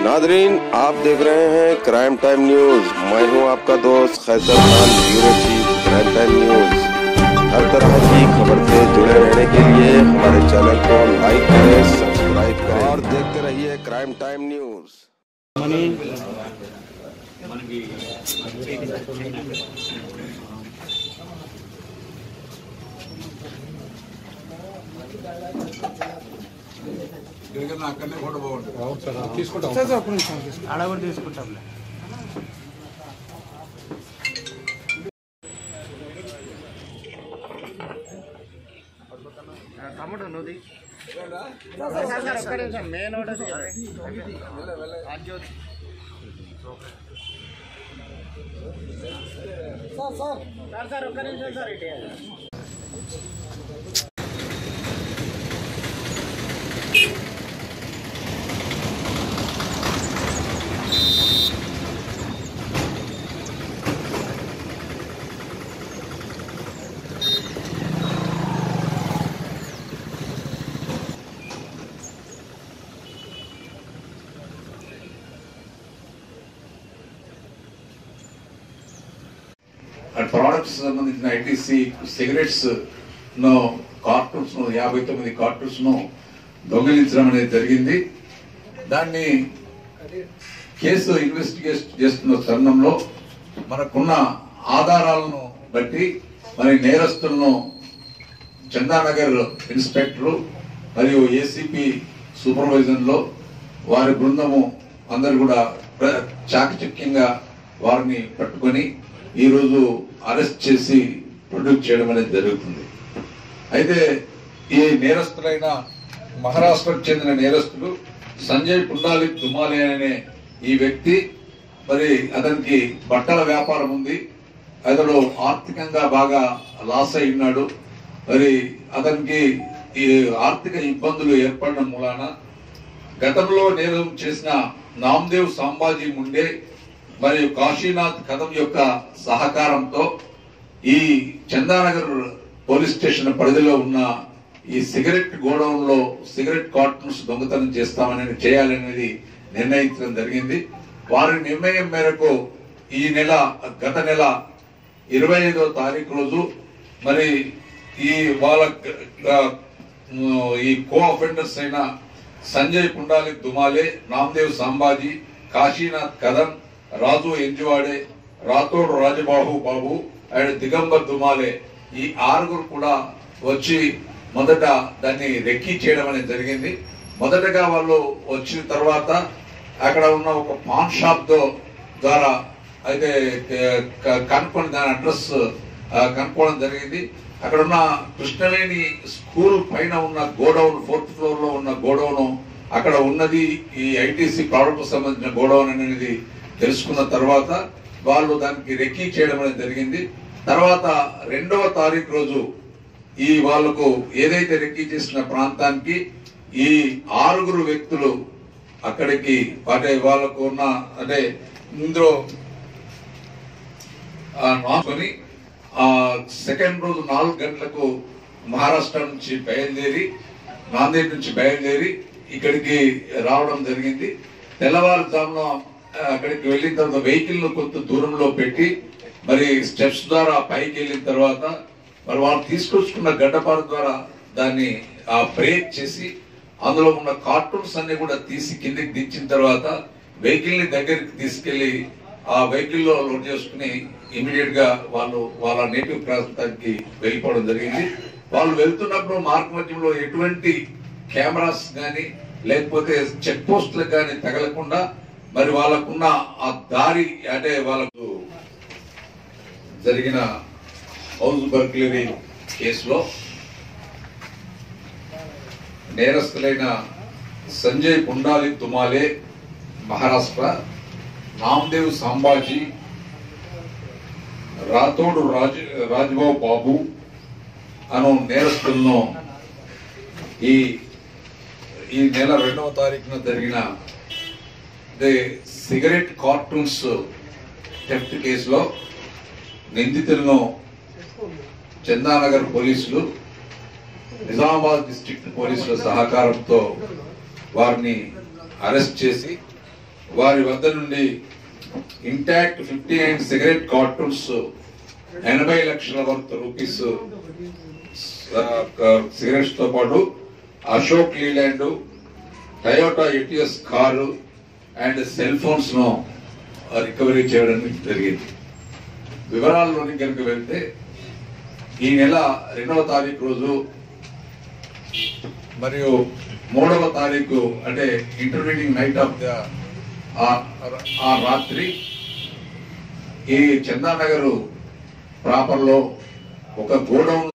Nadreen आप देख रहे हैं क्राइम टाइम न्यूज मैं हूं आपका दोस्त Khaiser Khan bureau chief crime time news हर तरह की खबर से जुड़े रहने के लिए हमारे चैनल को लाइक करें सब्सक्राइब करें और देखते रहिए क्राइम टाइम न्यूज ఎందుకంటే అక్కడనే కూడా బాగుంటుంది ఆడ కూడా తీసుకుంటాంలే తమ్ముడు నువ్వు మెయిన్ సార్ సార్ ఒక్క నిమిషం సార్ ఇటే ప్రోడక్ట్స్ సంబంధించిన ఐటీసీ సిగరెట్స్ ను కార్టూన్స్ ను యాభై తొమ్మిది కార్టూన్స్ ను దొంగిలించడం అనేది జరిగింది దాన్ని కేసు ఇన్వెస్టిగేట్ చేస్తున్న తరుణంలో మనకున్న ఆధారాలను బట్టి మరి నేరస్తులను చందానగర్ ఇన్స్పెక్టర్ మరియు ఏసీపీ సూపర్వైజన్ లో వారి బృందము అందరు కూడా ప్ర- చాకచక్యంగా వారిని పట్టుకొని ఈ రోజు అరెస్ట్ చేసి ప్రొడ్యూస్ చేయడం అనేది జరుగుతుంది అయితే ఈ నేరస్తులైన మహారాష్ట్రకు చెందిన నేరస్తుడు సంజయ్ పుండాలి దుమాలి అనే ఈ వ్యక్తి మరి అతనికి బట్టల వ్యాపారం ఉంది అతడు ఆర్థికంగా బాగా లాస్ అయి ఉన్నాడు మరి అతనికి ఈ ఆర్థిక ఇబ్బందులు ఏర్పడిన మూలాన గతంలో నేరం చేసిన నామ్దేవ్ సాంబాజీ ముండే మరియు కాశీనాథ్ కథం యొక్క సహకారంతో ఈ చందానగర్ పోలీస్ స్టేషన్ పరిధిలో ఉన్న ఈ సిగరెట్ గోడౌన్ లో సిగరెట్ కార్టూన్స్ దొంగతనం చేస్తామని చేయాలనేది నిర్ణయించడం జరిగింది వారి నిర్ణయం మేరకు ఈ నెల గత నెల ఇరవై ఐదో తారీఖు రోజు మరి ఈ వాళ్ళ గ- ఉమ్, ఈ కో అఫెండర్స్ అయిన సంజయ్ పుండాలి దుమాలే నామదేవ్ సంబాజీ కాశీనాథ్ కదం రాజు ఎంజువాడే రాథోడ్ రాజబాహు బాబు అండ్ దిగంబర్ దుమాలే ఈ ఆరుగురు కూడా వచ్చి మొదట దాన్ని రెక్కీ చేయడం అనేది జరిగింది మొదటగా వాళ్ళు వచ్చిన తర్వాత అక్కడ ఉన్న ఒక పాన్ షాప్ తో ద్వారా అయితే క- క- కనుక్కొని దాని అడ్రస్ కనుక్కోవడం జరిగింది అక్కడ ఉన్న కృష్ణవేణి స్కూల్ పైన ఉన్న గోడౌన్ ఫోర్త్ ఫ్లోర్ లో ఉన్న గోడౌన్ అక్కడ ఉన్నది ఈ ఐటీసీ ప్రోడక్ట్ సంబంధించిన గోడౌన్ అనేది తెలుసుకున్న తర్వాత వాళ్ళు దానికి రెక్కీ చేయడం అనేది జరిగింది తర్వాత రెండవ తారీఖు రోజు ఈ వాళ్ళకు ఏదైతే రెక్కీ చేసిన ప్రాంతానికి ఈ ఆరుగురు వ్యక్తులు అక్కడికి అంటే వాళ్ళకు ఉన్న అంటే ఇందులో ఆ నాకొని ఆ సెకండ్ రోజు నాలుగు గంటలకు మహారాష్ట్ర నుంచి బయలుదేరి నాందేడ్ నుంచి బయలుదేరి ఇక్కడికి రావడం జరిగింది తెల్లవారుజామున ఆ, అక్కడికి వెళ్ళిన తర్వాత వెహికల్ ను కొంత దూరంలో పెట్టి మరి స్టెప్స్ ద్వారా పైకి వెళ్ళిన తర్వాత మరి వాళ్ళు తీసుకొచ్చుకున్న గడ్డపార ద్వారా దాన్ని ఆ బ్రేక్ చేసి అందులో ఉన్న కార్టూన్స్ అన్ని కూడా తీసి కిందకి దించిన తర్వాత వెహికల్ ని దగ్గరికి తీసుకెళ్లి ఆ వెహికల్ లో లోడ్ చేసుకుని ఇమీడియట్ గా వాళ్ళు వాళ్ళ నేటివ్ ప్రాంతానికి వెళ్ళిపోవడం జరిగింది వాళ్ళు వెళ్తున్నప్పుడు మార్గ మధ్యంలో ఎటువంటి కెమెరాస్ గాని లేకపోతే చెక్ పోస్టులకు కానీ తగలకుండా మరి వాళ్ళకున్న ఆ దారి అంటే వాళ్ళకు జరిగిన హౌస్ బర్గ్లరీ కేసులో నేరస్తులైన సంజయ్ పుండాలి తుమాలే మహారాష్ట్ర నామదేవ్ సంబాజీ రాథోడు రాజ్ రాజ్బాబు బాబు అను నేరస్తులను ఈ ఈ నెల రెండవ తారీఖున జరిగిన ది సిగరెట్ కార్టూన్స్ థెఫ్ట్ కేసులో నిందితులను చందానగర్ పోలీసులు నిజామాబాద్ డిస్ట్రిక్ట్ పోలీసుల సహకారంతో వారిని అరెస్ట్ చేసి వారి వద్ద నుండి intact fifty nine cigarette cartons ఎనభై లక్షల వర్త్ రూపీస్ సిగరెట్స్ తో పాటు Ashok Leyland Toyota Etios car and cell phones ను రికవరీ చేయడం జరిగింది వివరాల్లోని కనుక వెళ్తే ఈ నెల రెండవ తారీఖు రోజు మరియు మూడవ తారీఖు అంటే ఇంటర్మీడియట్ నైట్ ఆఫ్ ద ఆ రాత్రి ఈ చందానగర్ ప్రాపర్ లో ఒక గోడౌన్